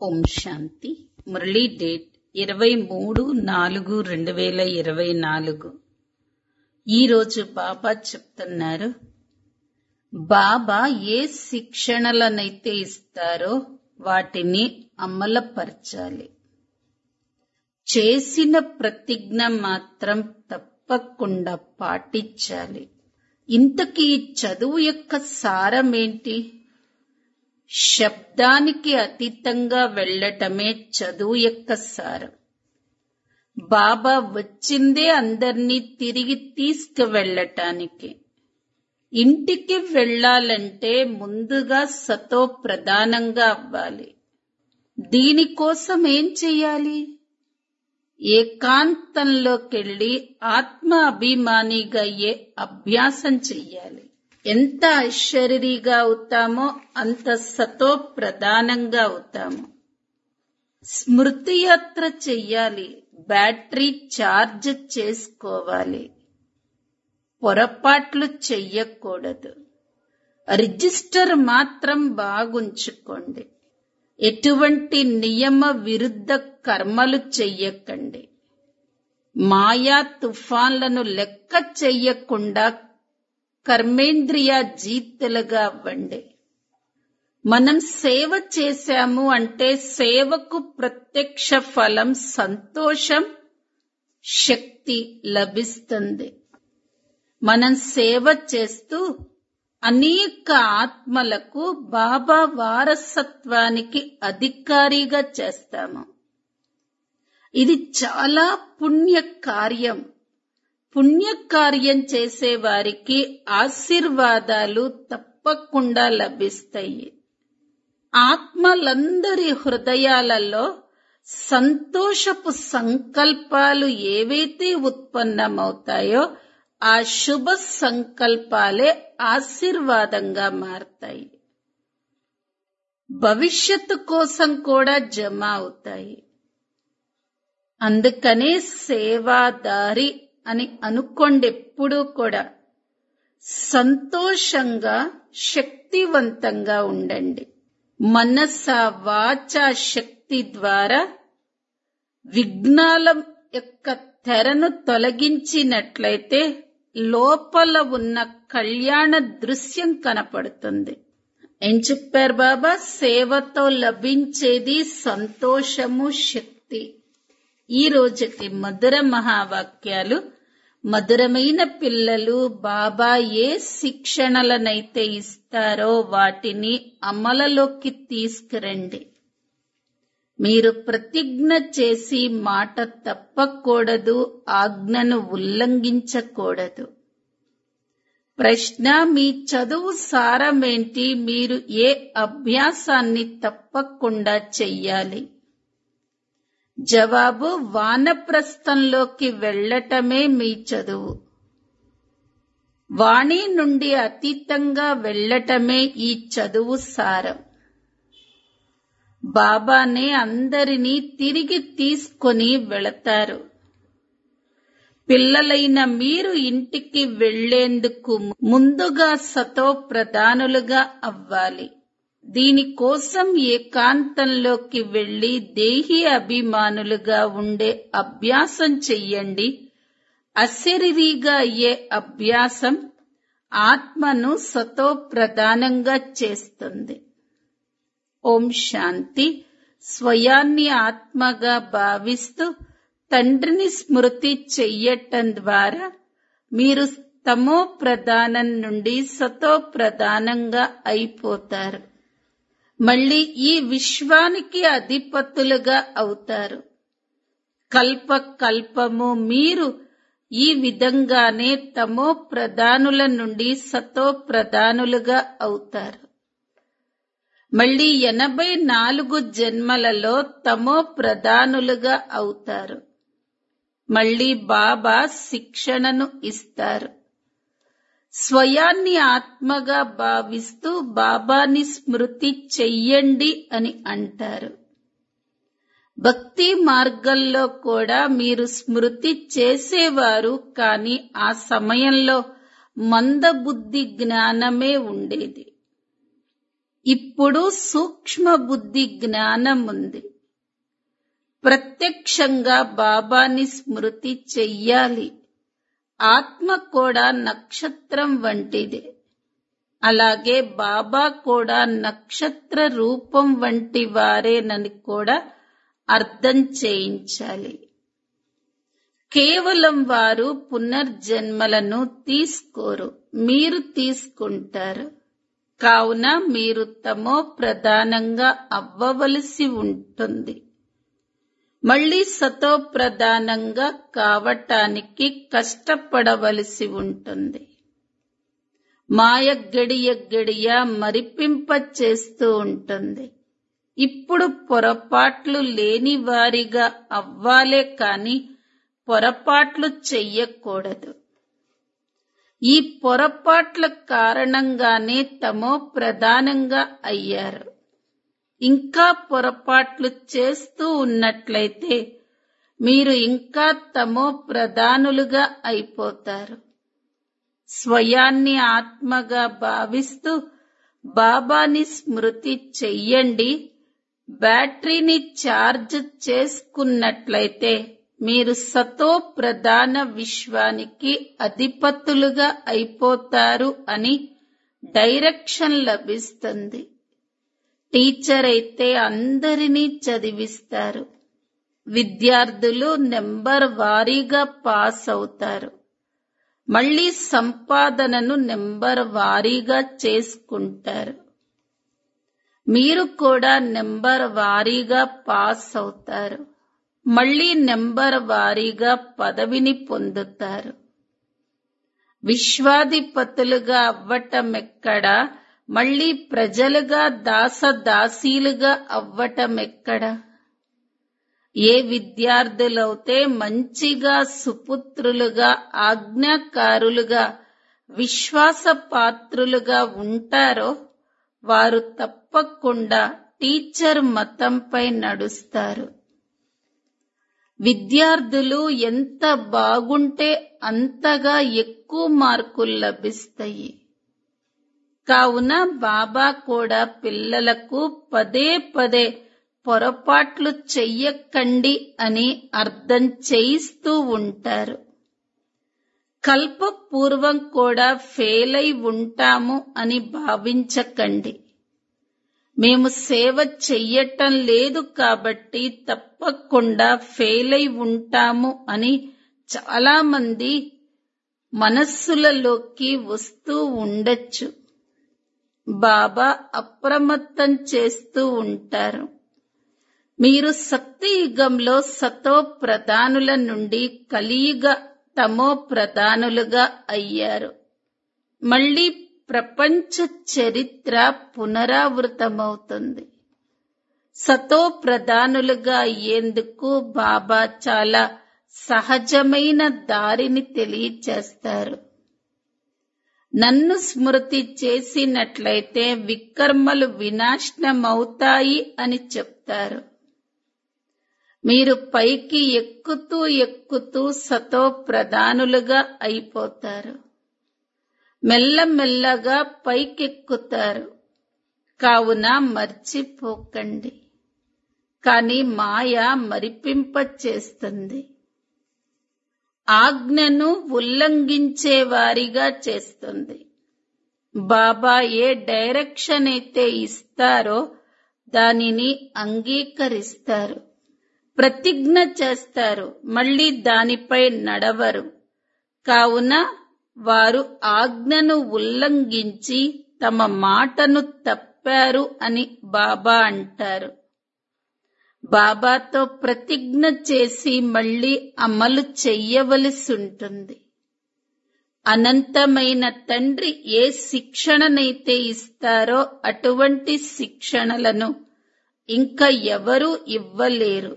ఓం శాంతి Murali date ఇరవై మూడు నాలుగు రెండు వేల ఇరవై నాలుగు ఈరోజు బాబా చెప్తున్నారు బాబా ఏ శిక్షణలనైతే ఇస్తారో వాటిని అమలపరచాలి చేసిన ప్రతిజ్ఞ మాత్రం తప్పకుండా పాటించాలి ఇంతకీ ఈ చదువు యొక్క సారమేంటి శబ్దానికి అతీతంగా వెళ్ళటమే చదువు యొక్క సారం బాబా వచ్చిందే అందర్నీ తిరిగి తీసుకువెళ్ళటానికి ఇంటికి వెళ్ళాలంటే ముందుగా సతో ప్రధానంగా అవ్వాలి దీనికోసం ఏం చెయ్యాలి ఏకాంతంలోకెళ్ళి ఆత్మ అభిమానిగా అయ్యే అభ్యాసం చెయ్యాలి ఎంత ఐశ్వర్యగా అవుతామో అంత సతో ప్రధానంగా అవుతాము స్మృతి యాత్ర చెయ్యాలి బ్యాటరీ ఛార్జ్ చేసుకోవాలి పొరపాట్లు చెయ్యకూడదు రిజిస్టర్ మాత్రం బాగుంచుకోండి ఎటువంటి నియమ విరుద్ధ కర్మలు చెయ్యకండి మాయా తుఫాన్లను లెక్క చెయ్యకుండా కర్మేంద్రియ జీతులుగా అవ్వండి మనం సేవ చేశాము అంటే సేవకు ప్రత్యక్ష ఫలం సంతోషం శక్తి లభిస్తుంది మనం సేవ చేస్తూ అనేక ఆత్మలకు బాబా వారసత్వానికి అధికారిగా చేస్తాము ఇది చాలా పుణ్య కార్యం పుణ్యకార్యం చేసే వారికి ఆశీర్వాదాలు తప్పకుండా లభిస్తాయి ఆత్మలందరి హృదయాలలో సంతోషపు సంకల్పాలు ఏవైతే ఉత్పన్నమవుతాయో ఆ శుభ సంకల్పాలే ఆశీర్వాదంగా మారతాయి భవిష్యత్తు కోసం కూడా జమ అవుతాయి అందుకనే సేవాదారి అని అనుకోండి ఎప్పుడూ కూడా సంతోషంగా శక్తివంతంగా ఉండండి మనస వాచ శక్తి ద్వారా విఘ్నాల యొక్క తెరను తొలగించినట్లయితే లోపల ఉన్న కళ్యాణ దృశ్యం కనపడుతుంది ఏం చెప్పారు బాబా సేవతో లభించేది సంతోషము శక్తి ఈ రోజుకి మధుర మహావాక్యాలు మధురమైన పిల్లలు బాబా ఏ శిక్షణలనైతే ఇస్తారో వాటిని అమలలోకి తీసుకురండి మీరు ప్రతిజ్ఞ చేసి మాట తప్పకూడదు ఆజ్ఞను ఉల్లంఘించకూడదు ప్రశ్న మీ చదువు సారమేంటి మీరు ఏ అభ్యాసాన్ని తప్పకుండా చెయ్యాలి జవాబు వానప్రస్థంలోకి వెళ్లటమే మీ చదువు వాణి నుండి అతీతంగా వెళ్లటమే ఈ చదువు సారం బాబానే అందరినీ తిరిగి తీసుకొని వెళతారు పిల్లలైన మీరు ఇంటికి వెళ్లేందుకు ముందుగా సతో ప్రధానులుగా అవ్వాలి దీనికోసం ఏకాంతంలోకి వెళ్లి దేహి అభిమానులుగా ఉండే అభ్యాసం చెయ్యండి అశరీరిగా అయ్యే అభ్యాసం ఆత్మను సతో ప్రధానంగా చేస్తుంది ఓం శాంతి స్వయాన్ని ఆత్మగా భావిస్తూ తండ్రిని స్మృతి చెయ్యటం ద్వారా మీరు తమో ప్రధానం నుండి సతో ప్రధానంగా అయిపోతారు మళ్ళీ ఈ విశ్వానికి అధిపతులుగా అవుతారు కల్ప కల్పము మీరు ఈ విధంగానే తమో ప్రధానుల నుండి సతో ప్రధానులుగా అవుతారు మళ్ళీ ఎనభై నాలుగు జన్మలలో తమో ప్రధానులుగా అవుతారు మళ్ళీ బాబా శిక్షణను ఇస్తారు స్వయాన్ని ఆత్మగా భావిస్తూ బాబాని స్మృతి చెయ్యండి అని అంటారు భక్తి మార్గంలో కూడా మీరు స్మృతి చేసేవారు కానీ ఆ సమయంలో మందబుద్ధి జ్ఞానమే ఉండేది ఇప్పుడు సూక్ష్మ బుద్ధి జ్ఞానం ఉంది ప్రత్యక్షంగా బాబాని స్మృతి చెయ్యాలి ఆత్మ కూడా నక్షత్రం వంటిదే అలాగే బాబా కూడా నక్షత్ర రూపం వంటి వారేనని కూడా అర్థం చేయించాలి కేవలం వారు పునర్జన్మలను తీసుకోరు మీరు తీసుకుంటారు కావున మీరు తమో ప్రధానంగా అవ్వవలసి ఉంటుంది మళ్ళీ సతో ప్రధానంగా కావటానికి కష్టపడవలసి ఉంటుంది మాయ గడియ గడియ మరిపింప చేస్తూ ఉంటుంది ఇప్పుడు పొరపాట్లు లేని వారిగా అవ్వాలే కాని పొరపాట్లు చెయ్యకూడదు ఈ పొరపాట్ల కారణంగానే తమో ప్రధానంగా అయ్యారు ఇంకా పొరపాట్లు చేస్తూ ఉన్నట్లయితే మీరు ఇంకా తమో ప్రధానులుగా అయిపోతారు స్వయాన్ని ఆత్మగా భావిస్తూ బాబాని స్మృతి చెయ్యండి బ్యాటరీని ఛార్జ్ చేసుకున్నట్లయితే మీరు సతో ప్రధాన విశ్వానికి అధిపతులుగా అయిపోతారు అని డైరెక్షన్ లభిస్తుంది టీచర్ అయితే అందరినీ చదివిస్తారు విద్యార్థులు నెంబర్ వారీగా పాస్ అవుతారు మళ్ళీ సంపాదనను నెంబర్ వారీగా చేసుకుంటారు మీరు కూడా నెంబర్ వారీగా పాస్ అవుతారు మళ్ళీ నెంబర్ వారీగా పదవిని పొందుతారు విశ్వాధిపతులుగా అవ్వటమెక్కడ మళ్ళీ ప్రజలుగా దాసదాసీలుగా అవ్వటమెక్కడ ఏ విద్యార్థులైతే మంచిగా సుపుత్రులుగా ఆజ్ఞాకారులుగా విశ్వాసపాత్రులుగా ఉంటారో వారు తప్పకుండా టీచర్ మతంపై నడుస్తారు విద్యార్థులు ఎంత బాగుంటే అంతగా ఎక్కువ మార్కులు లభిస్తాయి కావున బాబా కూడా పిల్లలకు పదే పదే పొరపాట్లు చెయ్యకండి అని అర్థం చేయిస్తూ ఉంటారు కల్పపూర్వం కూడా ఫెయిల్ అయి ఉంటాము అని భావించకండి మేము సేవ చెయ్యటం లేదు కాబట్టి తప్పకుండా ఫెయిల్ అయి ఉంటాము అని చాలా మంది మనస్సులలోకి వస్తూ ఉండొచ్చు బాబా అప్రమత్తం చేస్తూ ఉంటారు మీరు సత్య యుగంలో సతో ప్రధానుల నుండి కలియుగ తమో ప్రధానులుగా అయ్యారు మళ్ళీ ప్రపంచ చరిత్ర పునరావృతమవుతుంది సతో ప్రధానులుగా అయ్యేందుకు బాబా చాలా సహజమైన దారిని తెలియచేస్తారు నన్ను స్మృతి చేసినట్లయితే వికర్మలు వినాశనమవుతాయి అని చెప్తారు మీరు పైకి ఎక్కుతూ ఎక్కుతూ సతో ప్రధానులుగా అయిపోతారు మెల్లమెల్లగా పైకెక్కుతారు కావున మర్చిపోకండి కాని మాయ మరిపింప చేస్తుంది ఆజ్ఞను ఉల్లంఘించే వారిగా చేస్తుంది బాబా ఏ డైరెక్షన్ అయితే ఇస్తారో దానిని అంగీకరిస్తారు ప్రతిజ్ఞ చేస్తారు మళ్ళీ దానిపై నడవరు కావున వారు ఆజ్ఞను ఉల్లంఘించి తమ మాటను తప్పారు అని బాబా అంటారు బాబాతో ప్రతిజ్ఞ చేసి మళ్ళీ అమలు చెయ్యవలసి ఉంటుంది అనంతమైన తండ్రి ఏ శిక్షణనైతే ఇస్తారో అటువంటి శిక్షణలను ఇంకా ఎవరూ ఇవ్వలేరు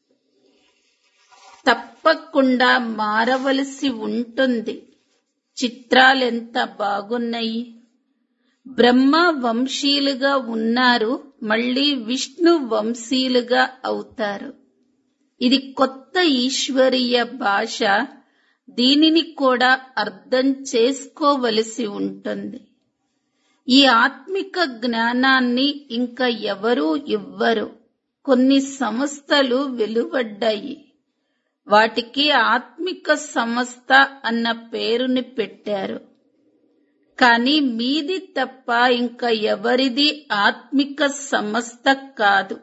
తప్పకుండా మారవలసి ఉంటుంది చిత్రాలెంత బాగున్నాయి బ్రహ్మ వంశీయులుగా ఉన్నారు మళ్ళీ విష్ణు వంశీయులుగా అవుతారు ఇది కొత్త ఈశ్వరీయ భాష దీనిని కూడా అర్థం చేసుకోవలసి ఉంటుంది ఈ ఆత్మిక జ్ఞానాన్ని ఇంకా ఎవరూ ఇవ్వరు కొన్ని సంస్థలు వెలువడ్డాయి వాటికి ఆత్మిక సంస్థ అన్న పేరుని పెట్టారు కానీ మీది తప్ప ఇంకా ఎవరిది ఆత్మిక సంస్థ కాదు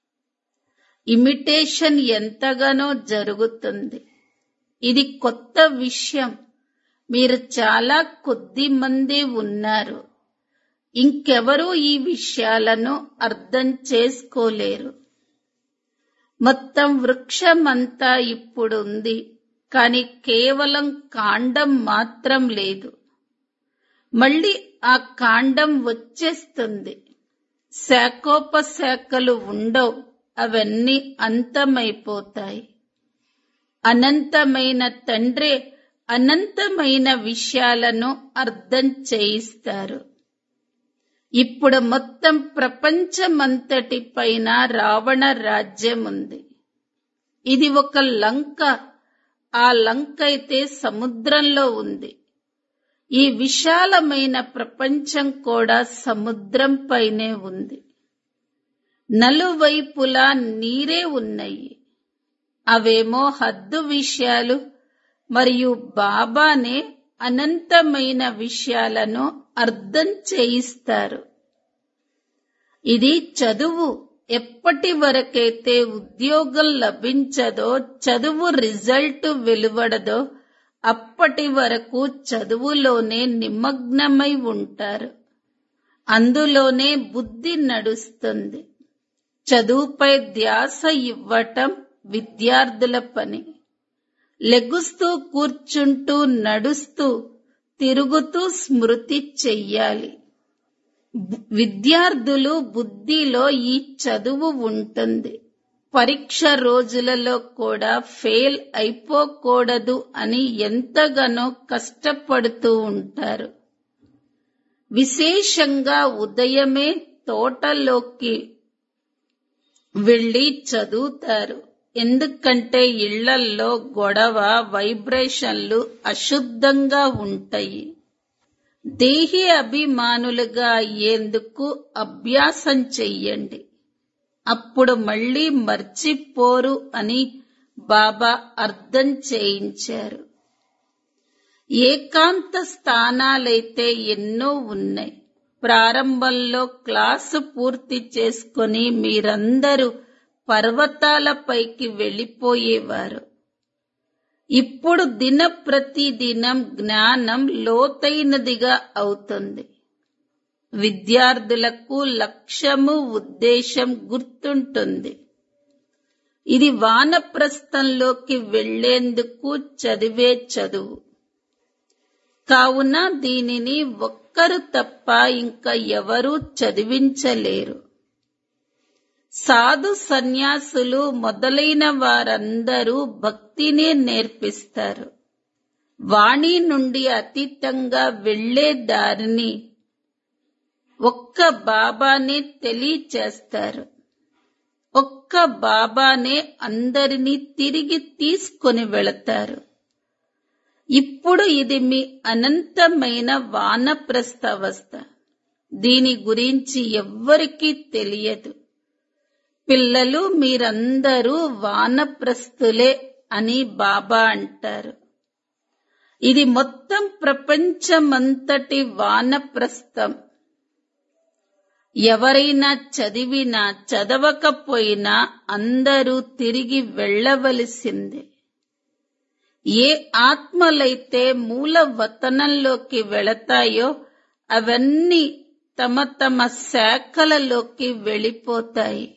ఇమిటేషన్ ఎంతగానో జరుగుతుంది ఇది కొత్త విషయం మీరు చాలా కొద్ది మంది ఉన్నారు ఇంకెవరూ ఈ విషయాలను అర్థం చేసుకోలేరు మొత్తం వృక్షమంతా ఇప్పుడుంది కాని కేవలం కాండం మాత్రం లేదు మళ్ళీ ఆ కాండం వచ్చేస్తుంది శాఖోపశాఖలు ఉండవు అవన్నీ అంతమైపోతాయి అనంతమైన తండ్రే అనంతమైన విషయాలను అర్థం చేయిస్తారు ఇప్పుడు మొత్తం ప్రపంచమంతటి పైన రావణ రాజ్యం ఉంది ఇది ఒక లంక ఆ లంక అయితే సముద్రంలో ఉంది ఈ విశాలమైన ప్రపంచం కూడా సముద్రం పైనే ఉంది నలువైపులా నీరే ఉన్నాయి అవేమో హద్దు విషయాలు మరియు బాబానే అనంతమైన విషయాలను అర్థం చేయిస్తారు ఇది చదువు ఎప్పటి వరకైతే ఉద్యోగం లభించదో చదువు రిజల్ట్ వెలువడదో అప్పటి వరకు చదువులోనే నిమగ్నమై ఉంటారు అందులోనే బుద్ధి నడుస్తుంది చదువుపై ధ్యాస ఇవ్వటం విద్యార్థుల పని లెగుస్తూ కూర్చుంటూ నడుస్తూ తిరుగుతూ స్మృతి చెయ్యాలి విద్యార్థులు బుద్ధిలో ఈ చదువు ఉంటుంది పరీక్ష రోజులలో కూడా ఫెయిల్ అయిపోకూడదు అని ఎంతగానో కష్టపడుతూ ఉంటారు విశేషంగా ఉదయమే తోటలోకి వెళ్లి చదువుతారు ఎందుకంటే ఇళ్లల్లో గొడవ వైబ్రేషన్లు అశుద్ధంగా ఉంటాయి దేహి అభిమానులుగా అయ్యేందుకు అభ్యాసం చెయ్యండి అప్పుడు మళ్ళీ మర్చిపోరు అని బాబా అర్థం చేయించారు ఏకాంత స్థానాలైతే ఎన్నో ఉన్నాయి ప్రారంభంలో క్లాసు పూర్తి చేసుకుని మీరందరూ పర్వతాలపైకి వెళ్ళిపోయేవారు ఇప్పుడు దిన ప్రతిదినం జ్ఞానం లోతైనదిగా అవుతుంది విద్యార్థులకు లక్ష్యము ఉద్దేశం గుర్తుంటుంది ఇది వానప్రస్థంలోకి వెళ్లేందుకు చదివే చదువు కావున దీనిని ఒక్కరు తప్ప ఇంకా ఎవరూ చదివించలేరు సాధు సన్యాసులు మొదలైన వారందరూ భక్తినే నేర్పిస్తారు వాణి నుండి అతీతంగా వెళ్లే దారిని ఒక్క బాబానే తెలియచేస్తారు ఒక్క బాబానే అందరినీ తిరిగి తీసుకొని వెళతారు ఇప్పుడు ఇది మీ అనంతమైన వానప్రస్థావస్థ దీని గురించి ఎవ్వరికీ తెలియదు పిల్లలు మీరందరూ వానప్రస్థులే అని బాబా అంటారు ఇది మొత్తం ప్రపంచమంతటి వానప్రస్థం ఎవరైనా చదివినా చదవకపోయినా అందరూ తిరిగి వెళ్ళవలసిందే ఏ ఆత్మలైతే మూల వతనంలోకి వెళతాయో అవన్నీ తమ తమ శాఖలలోకి వెళ్ళిపోతాయి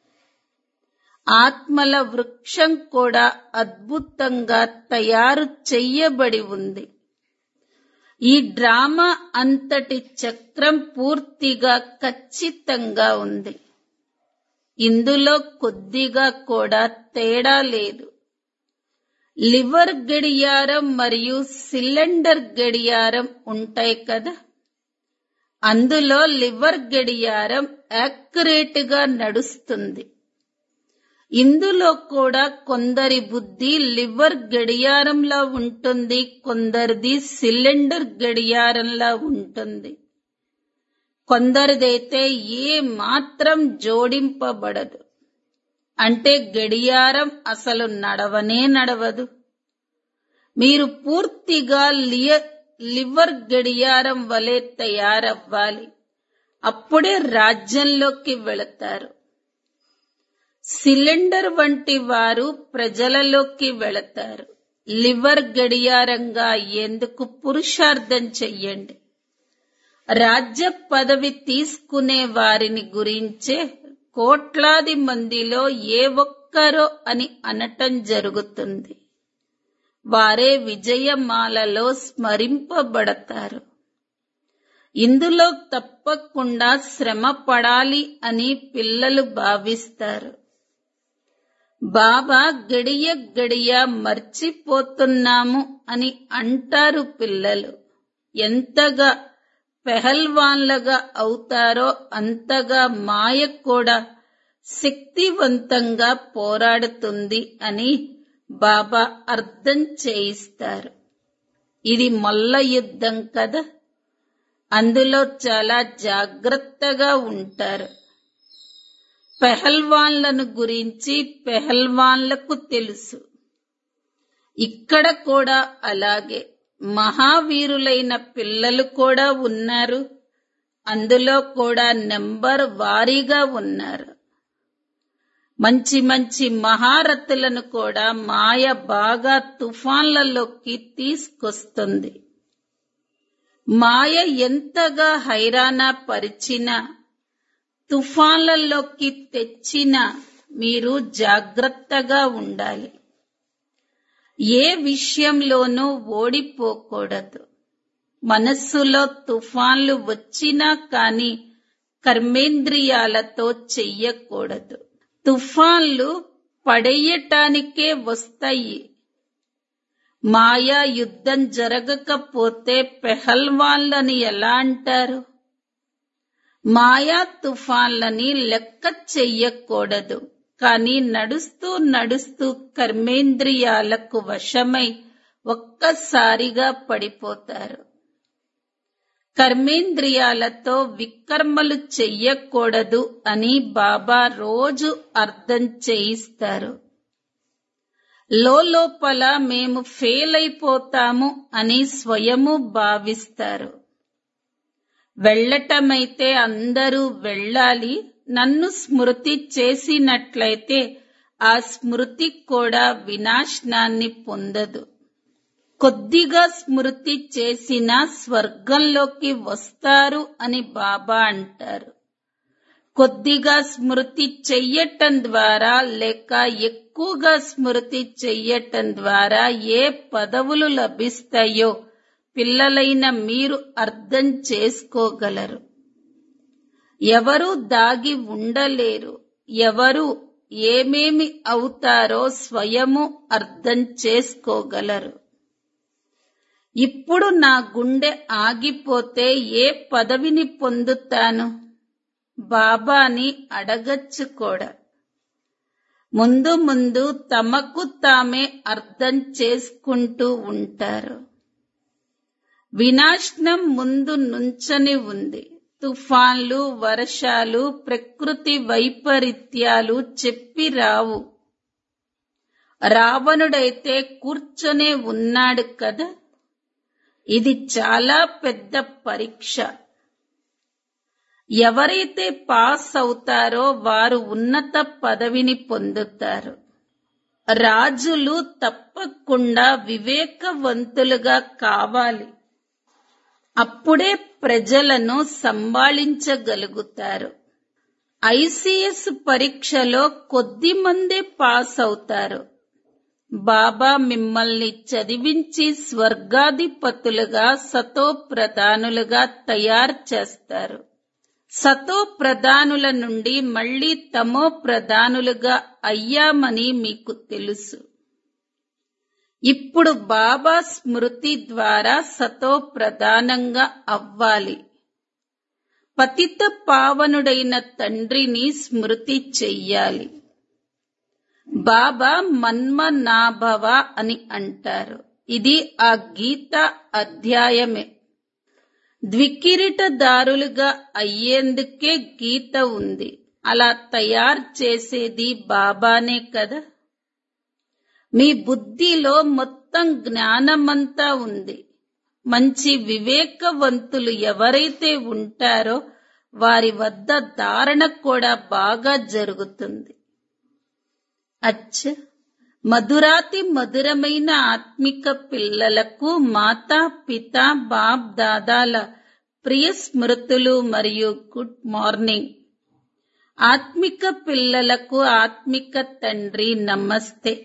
ఆత్మల వృక్షం కూడా అద్భుతంగా తయారు చెయ్యబడి ఉంది ఈ డ్రామా అంతటి చక్రం పూర్తిగా ఖచ్చితంగా ఉంది ఇందులో కొద్దిగా కూడా తేడా లేదు లివర్ గడియారం మరియు సిలిండర్ గడియారం ఉంటాయి కదా అందులో లివర్ గడియారం యాక్యురేట్ గా నడుస్తుంది ఇందులో కూడా కొందరి బుద్ధి లివర్ గడియారంలా ఉంటుంది కొందరిది సిలిండర్ గడియారంలా ఉంటుంది కొందరిదైతే ఏ మాత్రం జోడింపబడదు అంటే గడియారం అసలు నడవనే నడవదు మీరు పూర్తిగా లియ లివర్ గడియారం వలె తయారవ్వాలి అప్పుడే రాజ్యంలోకి వెళతారు సిలిండర్ వంటి వారు ప్రజలలోకి వెళతారు లివర్ గడియారంగా ఎందుకు పురుషార్థం చెయ్యండి రాజ్య పదవి తీసుకునే వారిని గురించే కోట్లాది మందిలో ఏ ఒక్కరో అని అనటం జరుగుతుంది వారే విజయమాలలో స్మరింపబడతారు ఇందులో తప్పకుండా శ్రమ పడాలి అని పిల్లలు భావిస్తారు బాబా గడియ గడియ మర్చిపోతున్నాము అని అంటారు పిల్లలు ఎంతగా పెహల్వాన్లుగా అవుతారో అంతగా మాయ కూడా శక్తివంతంగా పోరాడుతుంది అని బాబా అర్థం చేయిస్తారు ఇది మొల్ల యుద్ధం కదా అందులో చాలా జాగ్రత్తగా ఉంటారు పెహల్వాన్లను గురించి పెహల్వాన్లకు తెలుసు ఇక్కడ కూడా అలాగే మహావీరులైన పిల్లలు కూడా ఉన్నారు అందులో కూడా నెంబర్ వారీగా ఉన్నారు మంచి మంచి మహారథులను కూడా మాయ బాగా తుఫాన్లలోకి తీసుకొస్తుంది మాయ ఎంతగా హైరానా పరిచినా తుఫాన్లలోకి తెచ్చినా మీరు జాగ్రత్తగా ఉండాలి ఏ విషయంలోనూ ఓడిపోకూడదు మనస్సులో తుఫాన్లు వచ్చినా కాని కర్మేంద్రియాలతో చెయ్యకూడదు తుఫాన్లు పడేయటానికే వస్తాయి మాయా యుద్ధం జరగకపోతే పెహల్వాన్లని ఎలా అంటారు మాయా తుఫాన్లని లెక్క చెయ్యకూడదు కానీ నడుస్తూ నడుస్తూ కర్మేంద్రియాలకు వశమై ఒక్కసారిగా పడిపోతారు కర్మేంద్రియాలతో వికర్మలు చెయ్యకూడదు అని బాబా రోజు అర్థం చేయిస్తారు లోపల మేము ఫెయిల్ అయిపోతాము అని స్వయము భావిస్తారు వెళ్ళటమైతే అందరూ వెళ్ళాలి నన్ను స్మృతి చేసినట్లయితే ఆ స్మృతి కూడా వినాశనాన్ని పొందదు కొద్దిగా స్మృతి చేసిన స్వర్గంలోకి వస్తారు అని బాబా అంటారు కొద్దిగా స్మృతి చెయ్యటం ద్వారా లేక ఎక్కువగా స్మృతి చెయ్యటం ద్వారా ఏ పదవులు లభిస్తాయో పిల్లలైన మీరు అర్థం చేసుకోగలరు ఎవరు దాగి ఉండలేరు ఎవరు ఏమేమి అవుతారో స్వయము అర్థం చేసుకోగలరు ఇప్పుడు నా గుండె ఆగిపోతే ఏ పదవిని పొందుతాను బాబాని అడగచ్చు కూడా ముందు ముందు తమకు తామే అర్థం చేసుకుంటూ ఉంటారు వినాశనం ముందు నుంచని ఉంది తుఫాన్లు వర్షాలు ప్రకృతి వైపరీత్యాలు చెప్పి రావు రావణుడైతే కూర్చొనే ఉన్నాడు కదా ఇది చాలా పెద్ద పరీక్ష ఎవరైతే పాస్ అవుతారో వారు ఉన్నత పదవిని పొందుతారు రాజులు తప్పకుండా వివేకవంతులుగా కావాలి అప్పుడే ప్రజలను సంభాళించగలుగుతారు ఐసిఎస్ పరీక్షలో కొద్ది మందే పాస్ అవుతారు బాబా మిమ్మల్ని చదివించి స్వర్గాధిపతులుగా సతో ప్రధానులుగా తయారు చేస్తారు సతో ప్రధానుల నుండి మళ్లీ తమో ప్రధానులుగా అయ్యామని మీకు తెలుసు ఇప్పుడు బాబా స్మృతి ద్వారా సతో ప్రధానంగా అవ్వాలి పతిత పావనుడైన తండ్రిని స్మృతి చెయ్యాలి బాబా మన్మనాభవ అని అంటారు ఇది ఆ గీత అధ్యాయమే ద్వికిరీటదారులుగా అయ్యేందుకే గీత ఉంది అలా తయారు చేసేది బాబానే కదా మీ బుద్ధిలో మొత్తం జ్ఞానమంతా ఉంది మంచి వివేకవంతులు ఎవరైతే ఉంటారో వారి వద్ద ధారణ కూడా బాగా జరుగుతుంది అచ్చ మధురాతి మధురమైన ఆత్మిక పిల్లలకు మాతా పిత బాప్ దాదాల ప్రియ స్మృతులు మరియు గుడ్ మార్నింగ్ ఆత్మిక పిల్లలకు ఆత్మిక తండ్రి నమస్తే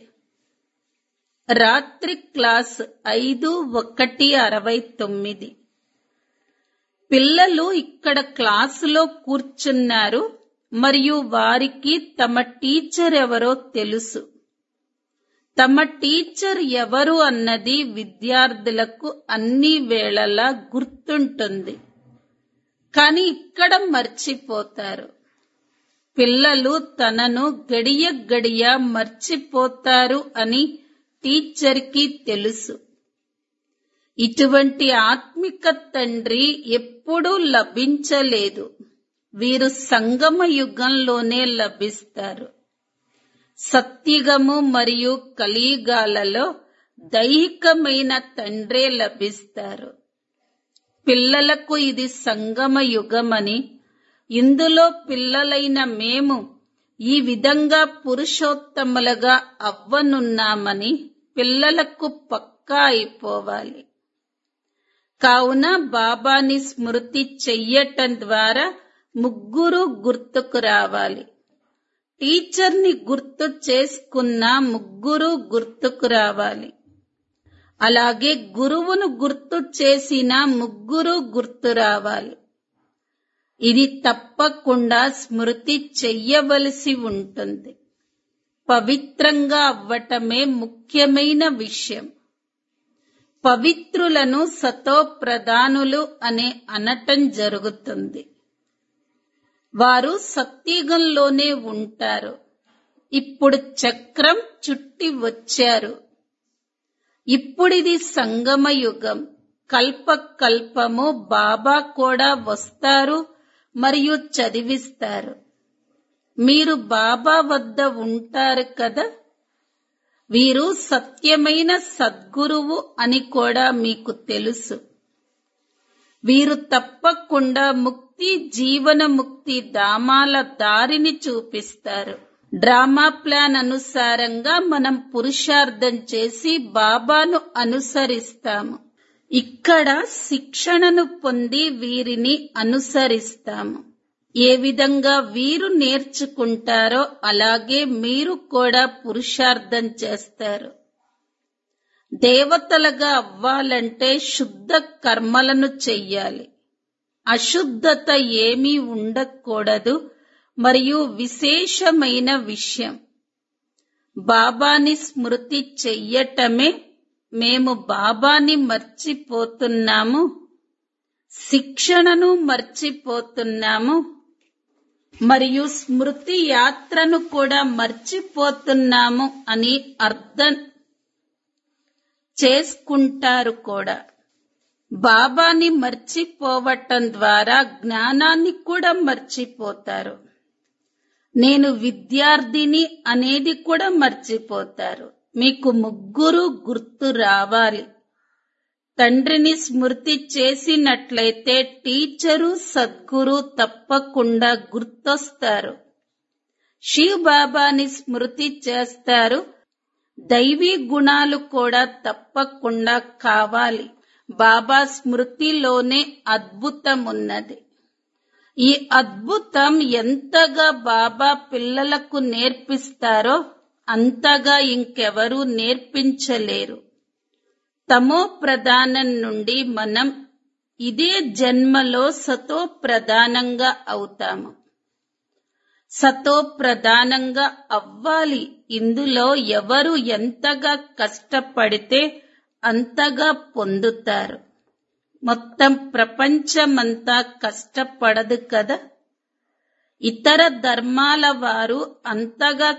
రాత్రి క్లాస్ ఐదు ఒకటి అరవై తొమ్మిది పిల్లలు ఇక్కడ క్లాసులో కూర్చున్నారు మరియు వారికి తమ టీచర్ ఎవరో తెలుసు తమ టీచర్ ఎవరు అన్నది విద్యార్థులకు అన్ని వేళలా గుర్తుంటుంది కానీ ఇక్కడ మర్చిపోతారు పిల్లలు తనను గడియ గడియ మర్చిపోతారు అని టీచర్కి తెలుసు ఇటువంటి ఆత్మిక తండ్రి ఎప్పుడూ లభించలేదు వీరు సంగమ యుగంలోనే లభిస్తారు సత్యుగము మరియు కలియుగాలలో దైహికమైన తండ్రే లభిస్తారు పిల్లలకు ఇది సంగమ యుగమని ఇందులో పిల్లలైన మేము ఈ విధంగా పురుషోత్తములుగా అవ్వనున్నామని పిల్లలకు పక్కా అయిపోవాలి కావున బాబాని స్మృతి చెయ్యటం ద్వారా ముగ్గురు గుర్తుకు రావాలి టీచర్ని గుర్తు చేసుకున్న ముగ్గురు గుర్తుకు రావాలి అలాగే గురువును గుర్తు చేసిన ముగ్గురు గుర్తు రావాలి ఇది తప్పకుండా స్మృతి చెయ్యవలసి ఉంటుంది పవిత్రంగా అవ్వటమే ముఖ్యమైన విషయం పవిత్రులను సతో ప్రధానులు అనే అనటం జరుగుతుంది వారు సత్యుగంలోనే ఉంటారు ఇప్పుడు చక్రం చుట్టి వచ్చారు ఇప్పుడిది సంగమ యుగం కల్ప కల్పము బాబా కూడా వస్తారు మరియు చదివిస్తారు మీరు బాబా వద్ద ఉంటారు కదా వీరు సత్యమైన సద్గురువు అని కూడా మీకు తెలుసు వీరు తప్పకుండా ముక్తి జీవన ముక్తి ధామాల దారిని చూపిస్తారు డ్రామా ప్లాన్ అనుసారంగా మనం పురుషార్థం చేసి బాబాను అనుసరిస్తాము ఇక్కడ శిక్షణను పొంది వీరిని అనుసరిస్తాము ఏ విధంగా వీరు నేర్చుకుంటారో అలాగే మీరు కూడా పురుషార్థం చేస్తారు దేవతలుగా అవ్వాలంటే శుద్ధ కర్మలను చెయ్యాలి అశుద్ధత ఏమీ ఉండకూడదు మరియు విశేషమైన విషయం బాబాని స్మృతి చెయ్యటమే మేము బాబాని మర్చిపోతున్నాము శిక్షణను మర్చిపోతున్నాము మరియు స్మృతి యాత్రను కూడా మర్చిపోతున్నాము అని అర్థం చేసుకుంటారు కూడా బాబాని మర్చిపోవటం ద్వారా జ్ఞానాన్ని కూడా మర్చిపోతారు నేను విద్యార్థిని అనేది కూడా మర్చిపోతారు మీకు ముగ్గురు గుర్తు రావాలి తండ్రిని స్మృతి చేసినట్లయితే టీచరు సద్గురు తప్పకుండా గుర్తొస్తారు శివ్ బాబాని స్మృతి చేస్తారు దైవీ గుణాలు కూడా తప్పకుండా కావాలి బాబా స్మృతిలోనే అద్భుతం ఉన్నది ఈ అద్భుతం ఎంతగా బాబా పిల్లలకు నేర్పిస్తారో అంతగా ఇంకెవరూ నేర్పించలేరు తమో ప్రధానం నుండి మనం ఇదే జన్మలో సతో ప్రధానంగా అవుతాము సతో ప్రధానంగా అవ్వాలి ఇందులో ఎవరు ఎంతగా కష్టపడితే అంతగా పొందుతారు మొత్తం ప్రపంచమంతా కష్టపడదు కదా ఇతర ధర్మాల వారు అంతగా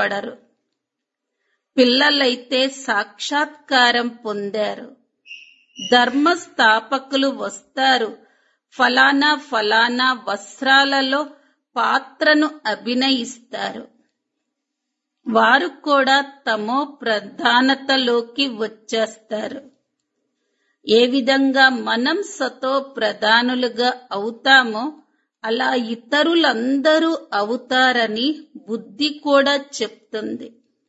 కష్టపడరు పిల్లలైతే సాక్షాత్కారం పొందారు ధర్మస్థాపకులు వస్తారు ఫలానా ఫలానా వస్త్రాలలో పాత్రను అభినయిస్తారు వారు కూడా తమో ప్రధానతలోకి వచ్చేస్తారు ఏ విధంగా మనం సతో ప్రధానులుగా అవుతామో అలా ఇతరులందరూ అవుతారని బుద్ధి కూడా చెప్తుంది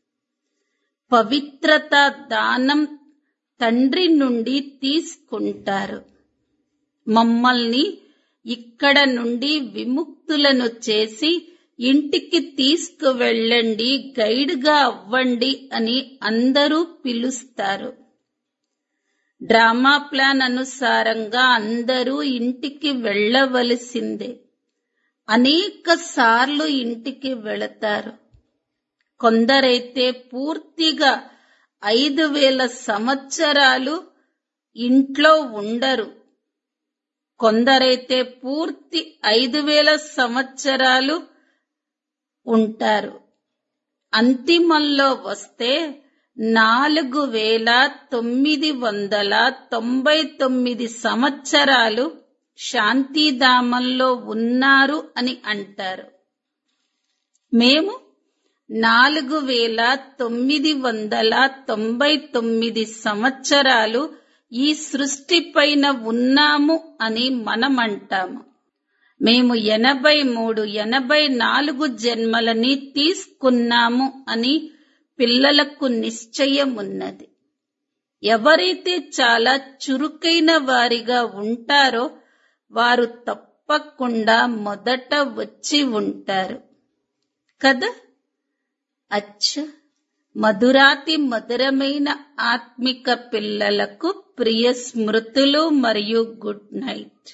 పవిత్రత దానం తండ్రి నుండి తీసుకుంటారు మమ్మల్ని ఇక్కడ నుండి విముక్తులను చేసి ఇంటికి తీసుకువెళ్ళండి గైడ్గా అవ్వండి అని అందరూ పిలుస్తారు డ్రామా ప్లాన్ అనుసారంగా అందరూ ఇంటికి వెళ్ళవలసిందే అనేక సార్లు ఇంటికి వెళతారు కొందరైతే పూర్తిగా ఐదు వేల సంవత్సరాలు ఇంట్లో ఉండరు కొందరైతే పూర్తి ఐదు వేల సంవత్సరాలు ఉంటారు అంతిమంలో వస్తే నాలుగు వేల తొమ్మిది వందల తొంభై తొమ్మిది సంవత్సరాలు శాంతిధామంలో ఉన్నారు అని అంటారు మేము నాలుగు వేల తొమ్మిది వందల తొంభై తొమ్మిది సంవత్సరాలు ఈ సృష్టి పైన ఉన్నాము అని మనం అంటాము మేము ఎనభై మూడు ఎనభై నాలుగు జన్మలని తీసుకున్నాము అని పిల్లలకు నిశ్చయం ఉన్నది ఎవరైతే చాలా చురుకైన వారిగా ఉంటారో వారు తప్పకుండా మొదట వచ్చి ఉంటారు కదా అచ్చ మధురాతి మధురమైన ఆత్మిక పిల్లలకు ప్రియ స్మృతులు మరియు గుడ్ నైట్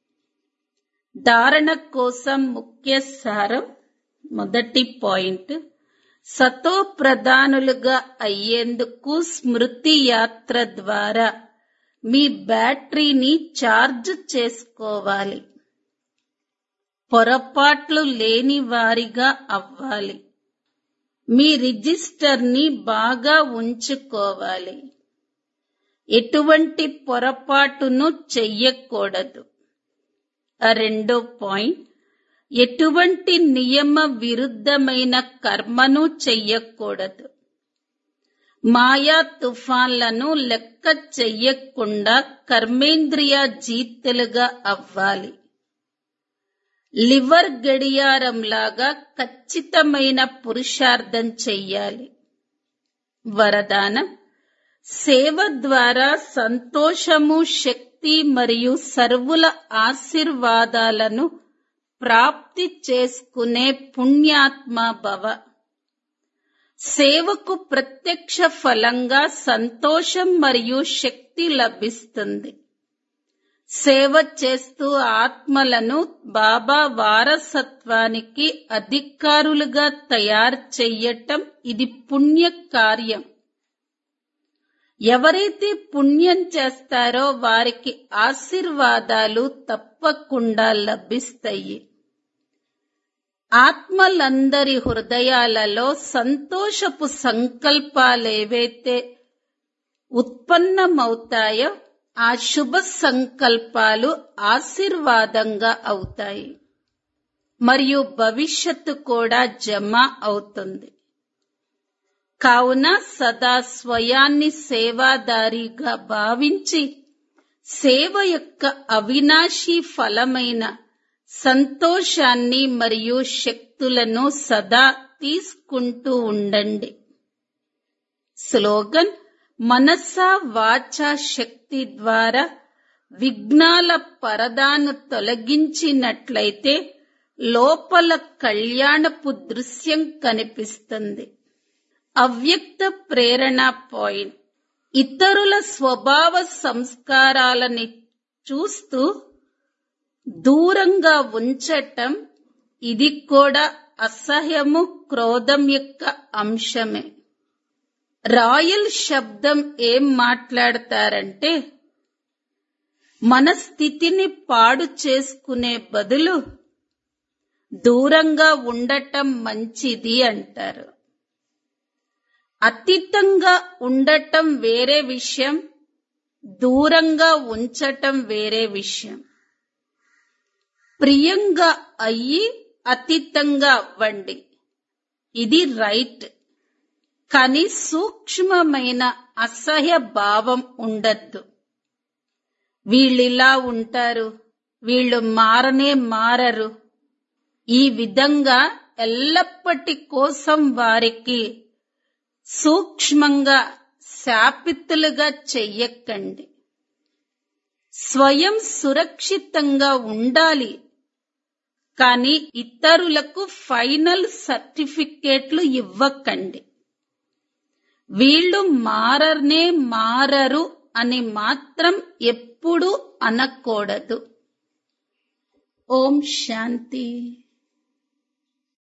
ధారణ కోసం ముఖ్య సారం మొదటి పాయింట్ సతో ప్రధానులుగా అయ్యేందుకు స్మృతి యాత్ర ద్వారా మీ బ్యాటరీని ఛార్జ్ చేసుకోవాలి పొరపాట్లు లేని వారిగా అవ్వాలి మీ రిజిస్టర్ని బాగా ఉంచుకోవాలి ఎటువంటి పొరపాటును చెయ్యకూడదు ఆ రెండో పాయింట్ ఎటువంటి నియమ విరుద్ధమైన కర్మను చెయ్యకూడదు మాయా తుఫాన్లను లెక్క చెయ్యకుండా కర్మేంద్రియ జీతులుగా అవ్వాలి లివర్ గడియారంలాగా ఖచ్చితమైన పురుషార్థం చెయ్యాలి వరదానం సేవ ద్వారా సంతోషము శక్తి మరియు సర్వుల ఆశీర్వాదాలను ప్రాప్తి చేసుకునే పుణ్యాత్మ భవ సేవకు ప్రత్యక్ష ఫలంగా సంతోషం మరియు శక్తి లభిస్తుంది సేవ చేస్తూ ఆత్మలను బాబా వారసత్వానికి అధికారులుగా తయారు చెయ్యటం ఇది పుణ్య కార్యం ఎవరైతే పుణ్యం చేస్తారో వారికి ఆశీర్వాదాలు తప్పకుండా లభిస్తాయి ఆత్మలందరి హృదయాలలో సంతోషపు సంకల్పాలేవైతే ఉత్పన్నమవుతాయో ఆ శుభ సంకల్పాలు ఆశీర్వాదంగా అవుతాయి మరియు భవిష్యత్తు కూడా జమ అవుతుంది కావున సదా స్వయాన్ని సేవాదారిగా భావించి సేవ యొక్క అవినాశీ ఫలమైన సంతోషాన్ని మరియు శక్తులను సదా తీసుకుంటూ ఉండండి స్లోగన్ మనస వాచ శక్తి ద్వారా విఘ్నాల పరదాను తొలగించినట్లయితే లోపల కళ్యాణపు దృశ్యం కనిపిస్తుంది అవ్యక్త ప్రేరణ పాయింట్ ఇతరుల స్వభావ సంస్కారాలని చూస్తూ దూరంగా ఉంచటం ఇది కూడా అసహ్యము క్రోధం యొక్క అంశమే రాయల్ శబ్దం ఏం మాట్లాడతారంటే మన స్థితిని పాడు చేసుకునే బదులు దూరంగా ఉండటం మంచిది అంటారు అతీతంగా ఉండటం వేరే విషయం దూరంగా ఉంచటం వేరే విషయం ప్రియంగా అయ్యి అతీతంగా అవ్వండి ఇది రైట్ కానీ సూక్ష్మమైన అసహ్య భావం ఉండద్దు వీళ్ళిలా ఉంటారు వీళ్ళు మారనే మారరు ఈ విధంగా ఎల్లప్పటి కోసం వారికి సూక్ష్మంగా శాపిత్తులుగా చెయ్యకండి స్వయం సురక్షితంగా ఉండాలి కానీ ఇతరులకు ఫైనల్ సర్టిఫికేట్లు ఇవ్వకండి వీళ్ళు మారనే మారరు అని మాత్రం ఎప్పుడూ అనకూడదు ఓం శాంతి